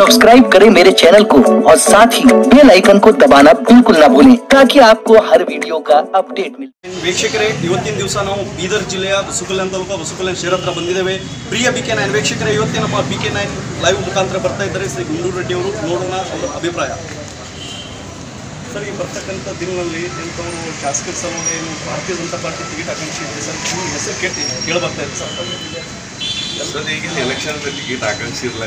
Subscribe करें मेरे channel को और साथ ही बेल आइकन को दबाना बिल्कुल ना भूलें ताकि आपको हर वीडियो का अपडेट मिले ವೀಕ್ಷಕರೇ ಇವತ್ತಿನ ದಿವಸ ನಾವು ಬೀದರ್ ಜಿಲ್ಲೆಯ ಬಸುಕಲ್ಯಾಣ ತಾಲೂಕು ಬಸುಕಲ್ಯಾಣ ಶಹರ ಹತ್ರ ಬಂದಿದ್ದೇವೆ ಪ್ರಿಯ ಬಿ ಕೆ ನೈನ್ ವೀಕ್ಷಕರೇ ಇವತ್ತೇ ನಮ್ಮ ಬಿ ಕೆ ನೈನ್ ಲೈವ್ ಮುಖಾಂತರ ಬರ್ತಾ ಇದ್ದಾರೆ ಶ್ರೀ ಗುಂಡೂರು ರೆಡ್ಡಿ ಅವರು ನೋಡೋಣ ಅವರ ಅಭಿಪ್ರಾಯ ಸರ್ ಈ ಬರ್ತಕ್ಕಂಥ ದಿನಗಳಲ್ಲಿ ಎಂಥವರು ಶಾಸಕರ ಸಲುವಾಗಿ ಏನು ಭಾರತೀಯ ಜನತಾ ಪಾರ್ಟಿ ಟಿಕೆಟ್ ಆಕಾಂಕ್ಷಿ ಇದೆ ಸರ್ ನಿಮ್ಮ ಹೆಸರು ಕೇಳಿ ಕೇಳಿ ಬರ್ತಾ ಇದೆ ಸರ್ ಸರ್ ಈಗಿನ ಎಲೆಕ್ಷನ್ ಟಿಕೆಟ್ ಆಕಾಂಕ್ಷಿ ಇರಲ್ಲ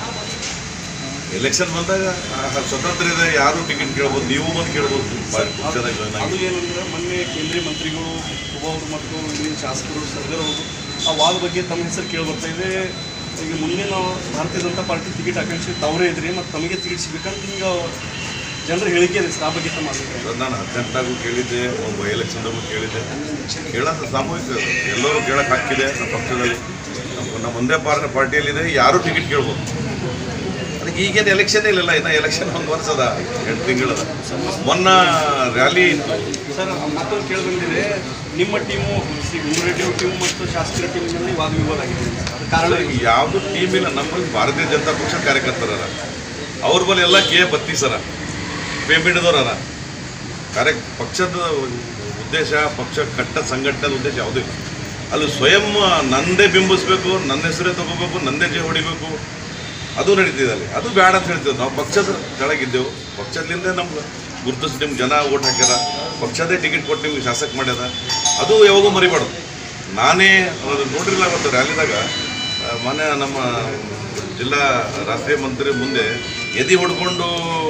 ಎಲೆಕ್ಷನ್ ಬಂದಾಗ ಆ, ಸ್ವತಂತ್ರ ಇದೆ ಯಾರು ಟಿಕೆಟ್ ಕೇಳ್ಬೋದು ನೀವು ಬಂದು ಕೇಳ್ಬೋದು ಪಕ್ಷದಾಗ join ಅದು ಆಗಿ. ಏನಂದ್ರೆ ಮೊನ್ನೆ ಕೇಂದ್ರೀಯ ಮಂತ್ರಿಗಳು ಅವರು ಮತ್ತು ಇಲ್ಲಿನ ಶಾಸಕರು ಸರ್ಗರ್ ಅವರು ಆ ವಾದ ಬಗ್ಗೆ ತಮ್ಮ ಹೆಸರು ಕೇಳಿ ಬರ್ತಾ ಇದೆ ಈಗ ಮುಂದಿನ ಭಾರತೀಯ ಜನತಾ ಪಾರ್ಟಿ ಟಿಕೆಟ್ ಆಕಾಂಕ್ಷಿ ತವರೇ ಇದ್ರಿ ಮತ್ತು ತಮಗೆ ಟಿಕೆಟ್ ಸಿಗ್ಬೇಕಂತ ಹಿಂಗೆ ಜನರ ಹೇಳಿಕೆ ಇದೆ ಸರ್ ಆ ಬಗ್ಗೆ ತಮ್ಮ ಅಭಿಪ್ರಾಯ ಸರ್ ನಾನು ಹದಿನೆಂಟಾಗೂ ಕೇಳಿದ್ದೆ ಒಬ್ಬ ಎಲೆಕ್ಷನ್ದಾಗೂ ಕೇಳಿದ್ದೆ ಕೇಳೋದು ಸಾಮೂಹಿಕ ಎಲ್ಲರೂ ಕೇಳಕ್ಕೆ ಹಾಕಿದೆ ನಮ್ಮ ಪಕ್ಷದಲ್ಲಿ ನಮ್ಮ ನಮ್ಮ ಒಂದೇ ಪಾರ್ಟಿ ಪಾರ್ಟಿಯಲ್ಲಿದೆ ಯಾರು ಟಿಕೆಟ್ ಕೇಳ್ಬೋದು ಅದಕ್ಕೆ ಈಗೇನು ಎಲೆಕ್ಷನ್ ಇಲ್ಲ ಇನ್ನು ಎಲೆಕ್ಷನ್ ಒಂದು ವರ್ಷದ ಎಂಟು ತಿಂಗಳದ ಮೊನ್ನ ರ್ಯಾಲಿ ಇತ್ತು ಸರ್ ಮತ್ತೊಂದು ಕೇಳಿ ಬಂದಿದೆ ನಿಮ್ಮ ಟೀಮು ಶ್ರೀ ಗುಂಡೂರೆಡ್ಡಿ ಅವ್ರ ಟೀಮು ಮತ್ತು ಶಾಸಕರ ಟೀಮ್ನಲ್ಲಿ ವಾದ ವಿವಾದ ಆಗಿದೆ ಅದು ಕಾರಣ ಏನು? ಯಾವುದು ಟೀಮ್ ಇಲ್ಲ ನಮ್ಮ ಭಾರತೀಯ ಜನತಾ ಪಕ್ಷ ಕಾರ್ಯಕರ್ತರ ಅವ್ರ ಬಳಿ ಎಲ್ಲ ಕೆ ಬತ್ತಿ ಸರ ಪೇಮೆಂಟ್ದವ್ರ ಕಾರ್ಯ ಪಕ್ಷದ ಉದ್ದೇಶ ಪಕ್ಷ ಕಟ್ಟ ಸಂಘಟನೆದ ಉದ್ದೇಶ ಯಾವುದೂ ಇಲ್ಲ ಅಲ್ಲಿ ಸ್ವಯಂ ನಂದೇ ಬಿಂಬಿಸ್ಬೇಕು ನನ್ನ ಹೆಸರೇ ತಗೋಬೇಕು ನಂದೇ ಜೈ ಹೊಡಿಬೇಕು ಅದು ನಡೀತಿದೆ ಅಲ್ಲಿ ಅದು ಬೇಡ ಅಂತ ಹೇಳ್ತೀವಿ ನಾವು ಪಕ್ಷದ ಕೆಳಗಿದ್ದೆವು ಪಕ್ಷದಿಂದ ನಮ್ಗೆ ಗುರುತಿಸಿ ನಿಮ್ಗೆ ಜನ ಓಟ್ ಹಾಕ್ಯಾರ ಪಕ್ಷದೇ ಟಿಕೆಟ್ ಕೊಟ್ಟು ನಿಮ್ಗೆ ಶಾಸಕ ಮಾಡ್ಯದ ಅದು ಯಾವಾಗೂ ಮರಿಬಾರ್ದು ನಾನೇ ಅದು ನೋಡಿರಲ್ಲ ಅವತ್ತು ರ್ಯಾಲಿದಾಗ ಆ, ಮೊನ್ನೆ ನಮ್ಮ ಜಿಲ್ಲಾ ರಾಷ್ಟ್ರೀಯ ಮಂತ್ರಿ ಮುಂದೆ ಎದಿ ಹೊಡ್ಕೊಂಡು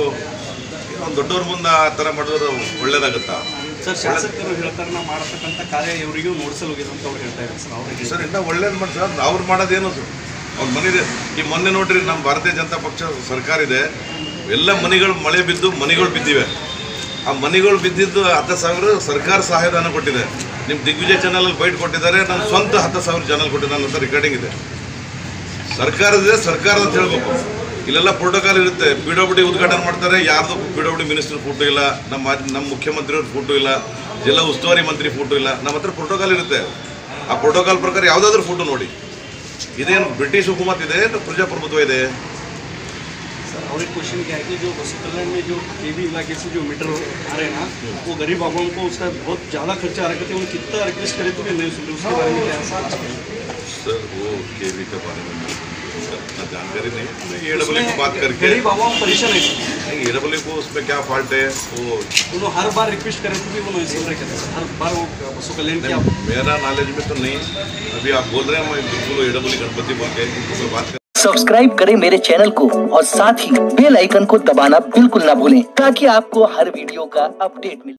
ಒಂದು ದೊಡ್ಡವ್ರ ಮುಂದೆ ಆ ಥರ ಮಾಡಿದ್ರೆ ಒಳ್ಳೇದಾಗುತ್ತಾ ಸರ್ ಶಾಸಕರು ಹೇಳ್ತಾರೆ ನಾ ಮಾಡತಕ್ಕಂಥ ಕಾರ್ಯ ಇವರಿಗೂ ನೋಡಿಸಲು ಹೋಗಿದೆ ಅಂತ ಅವ್ರು ಹೇಳ್ತಾ ಇದ್ದಾರೆ ಸರ್ ಅವ್ರಿಗೆ ಸರ್ ಇನ್ನೂ ಒಳ್ಳೇದು ಮಾಡಿ ಸರ್ ಅವ್ರು ಮಾಡೋದೇನು ಸರ್ ಅವ್ರ ಮನೆ ಈ ಮೊನ್ನೆ ನೋಡ್ರಿ ನಮ್ಮ ಭಾರತೀಯ ಜನತಾ ಪಕ್ಷ ಸರ್ಕಾರ ಇದೆ ಎಲ್ಲ ಮನೆಗಳು ಮಳೆ ಬಿದ್ದು ಮನೆಗಳು ಬಿದ್ದಿವೆ ಆ ಮನೆಗಳು ಬಿದ್ದಿದ್ದು ಹತ್ತು ಸಾವಿರ ಸರ್ಕಾರ ಸಹಾಯಧನ ಕೊಟ್ಟಿದೆ ನಿಮ್ಮ ದಿಗ್ವಿಜಯ ಚಾನಲಲ್ಲಿ ಬೈಟ್ ಕೊಟ್ಟಿದ್ದಾರೆ ನನ್ನ ಸ್ವಂತ ಹತ್ತು ಸಾವಿರ ಚಾನಲ್ ಕೊಟ್ಟಿದ್ದಾನೆ ಅಂತ ರೆಕಾರ್ಡಿಂಗ್ ಇದೆ ಸರ್ಕಾರದಿದೆ ಸರ್ಕಾರ ಅಂತ ಹೇಳ್ಬೇಕು ಇಲ್ಲೆಲ್ಲ ಪ್ರೋಟೋಕಾಲ್ ಇರುತ್ತೆ ಪಿ ಡಬ್ಲ್ಯೂ ಡಿ ಉದ್ಘಾಟನೆ ಮಾಡ್ತಾರೆ ಯಾರ್ದು P W D minister photo ಇಲ್ಲ ನಮ್ಮ ಮಾಜಿ- ನಮ್ಮ ಮುಖ್ಯಮಂತ್ರಿಯವ್ರ ಫೋಟೋ ಇಲ್ಲ ಜಿಲ್ಲಾ ಉಸ್ತುವಾರಿ ಮಂತ್ರಿ ಫೋಟೋ ಇಲ್ಲ ನಮ್ಮ ಹತ್ರ ಪ್ರೋಟೋಕಾಲ್ ಇರುತ್ತೆ ಆ ಪ್ರೋಟೋಕಾಲ್ ಪ್ರಕಾರ ಯಾವುದಾದ್ರೂ ಫೋಟೋ ನೋಡಿ ಇದೇನು ಬ್ರಿಟಿಷ್ ಹುಕುಮತ್ ಇದೆ ಏನು ಪ್ರಜಾಪ್ರಭುತ್ವ ಇದೆ सर और एक क्वेश्चन क्या है कि जो बसु कल्याण में जो केवी इलाके से जो मीटर आ रहे हैं ना वो गरीब बाबुओं को उसका बहुत ज़्यादा खर्चा आ रहा है उन्हें कितना रिक्वेस्ट करे तो भी नहीं सुन रहे उसके बारे में क्या है सर वो के वी के बारे में इतना जानकारी नहीं मैं ए डब्ल्यू की बात करके गरीब बाबुओं परेशान है ए डब्ल्यू को उसमें क्या फॉल्ट है वो उन्होंने हर बार रिक्वेस्ट करे तो भी वो नहीं सुन रहे कहते हैं हर बार वो बसु कल्याण की आप मेरा नॉलेज में तो नहीं अभी आप बोल रहे हैं मैं बिल्कुल ए डब्ल्यू गणपति बोल के उनको बात कर सब्सक्राइब करें मेरे चैनल को और साथ ही बेल आइकन को दबाना बिल्कुल ना भूलें ताकि आपको हर वीडियो का अपडेट मिले